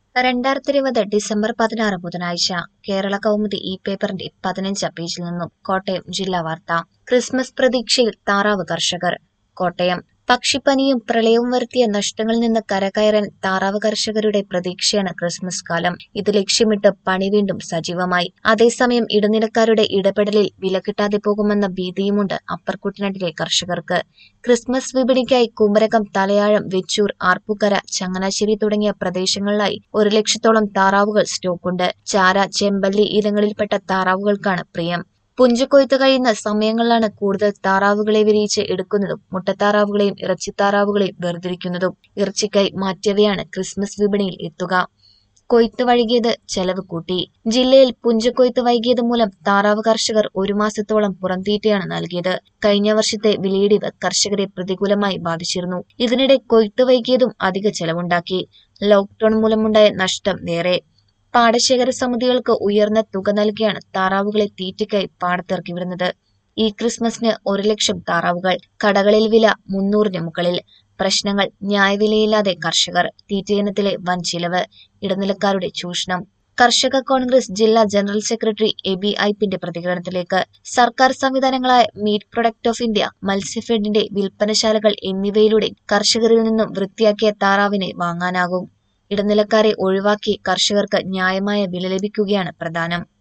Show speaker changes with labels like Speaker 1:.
Speaker 1: രണ്ടായിരത്തി ഇരുപത് ഡിസംബർ പതിനാറ് ബുധനാഴ്ച കേരള കൗമുദി ഈ പേപ്പറിന്റെ പതിനഞ്ചാം പേജിൽ നിന്നും കോട്ടയം ജില്ലാ വാർത്ത ക്രിസ്മസ് പ്രതീക്ഷയിൽ താറാവ് കർഷകർ കോട്ടയം പക്ഷിപ്പനിയും പ്രളയവും വരുത്തിയ നഷ്ടങ്ങളിൽ നിന്ന് കരകയറാൻ താറാവ് കർഷകരുടെ പ്രതീക്ഷയാണ് ക്രിസ്മസ് കാലം ഇത് ലക്ഷ്യമിട്ട് പണി വീണ്ടും സജീവമായി അതേസമയം ഇടനിലക്കാരുടെ ഇടപെടലിൽ വില കിട്ടാതെ പോകുമെന്ന ഭീതിയുമുണ്ട് അപ്പർ കുട്ടനാട്ടിലെ കർഷകർക്ക് ക്രിസ്മസ് വിപണിക്കായി കുമരകം തലയാഴം വെച്ചൂർ ആർപ്പുക്കര ചങ്ങനാശ്ശേരി തുടങ്ങിയ പ്രദേശങ്ങളിലായി ഒരു ലക്ഷത്തോളം താറാവുകൾ സ്റ്റോക്കുണ്ട് ചാര ചെമ്പല്ലി ഇനങ്ങളിൽപ്പെട്ട താറാവുകൾക്കാണ് പ്രിയം പുഞ്ചക്കൊയ്ത്ത് കഴിയുന്ന സമയങ്ങളിലാണ് കൂടുതൽ താറാവുകളെ വിരിയിച്ച് എടുക്കുന്നതും മുട്ടത്താറാവുകളെയും ഇറച്ചിത്താറാവുകളെയും വേർതിരിക്കുന്നതും ഇറച്ചിക്കായി മാറ്റിയവയാണ് ക്രിസ്മസ് വിപണിയിൽ എത്തുക കൊയ്ത്ത് വൈകിയത് ചെലവ് കൂട്ടി ജില്ലയിൽ പുഞ്ചക്കൊയ്ത്ത് വൈകിയത് മൂലം താറാവ് കർഷകർ ഒരു മാസത്തോളം പുറംതീറ്റയാണ് നൽകിയത് കഴിഞ്ഞ വർഷത്തെ വിലയിടിവ് കർഷകരെ പ്രതികൂലമായി ബാധിച്ചിരുന്നു ഇതിനിടെ കൊയ്ത്ത് വൈകിയതും അധിക ചെലവുണ്ടാക്കി ലോക്ക്ഡൌൺ മൂലമുണ്ടായ നഷ്ടം വേറെ പാടശേഖര സമിതികൾക്ക് ഉയർന്ന തുക നൽകിയാണ് താറാവുകളെ തീറ്റയ്ക്കായി പാടത്തിറക്കി വിടുന്നത് ഈ ക്രിസ്മസിന് ഒരു ലക്ഷം താറാവുകൾ കടകളിൽ വില മുന്നൂറിന് മുകളിൽ പ്രശ്നങ്ങൾ ന്യായവിലയില്ലാതെ കർഷകർ തീറ്റയിനത്തിലെ വൻ ചിലവ് ഇടനിലക്കാരുടെ ചൂഷണം കർഷക കോൺഗ്രസ് ജില്ലാ ജനറൽ സെക്രട്ടറി എബി ഐപ്പിന്റെ പ്രതികരണത്തിലേക്ക് സർക്കാർ സംവിധാനങ്ങളായ മീറ്റ് പ്രൊഡക്റ്റ് ഓഫ് ഇന്ത്യ മത്സ്യഫെഡിന്റെ വിൽപ്പനശാലകൾ എന്നിവയിലൂടെ കർഷകരിൽ നിന്നും വൃത്തിയാക്കിയ താറാവിനെ വാങ്ങാനാകും ഇടനിലക്കാരെ ഒഴിവാക്കി കർഷകർക്ക് ന്യായമായ വില ലഭിക്കുകയാണ് പ്രധാനം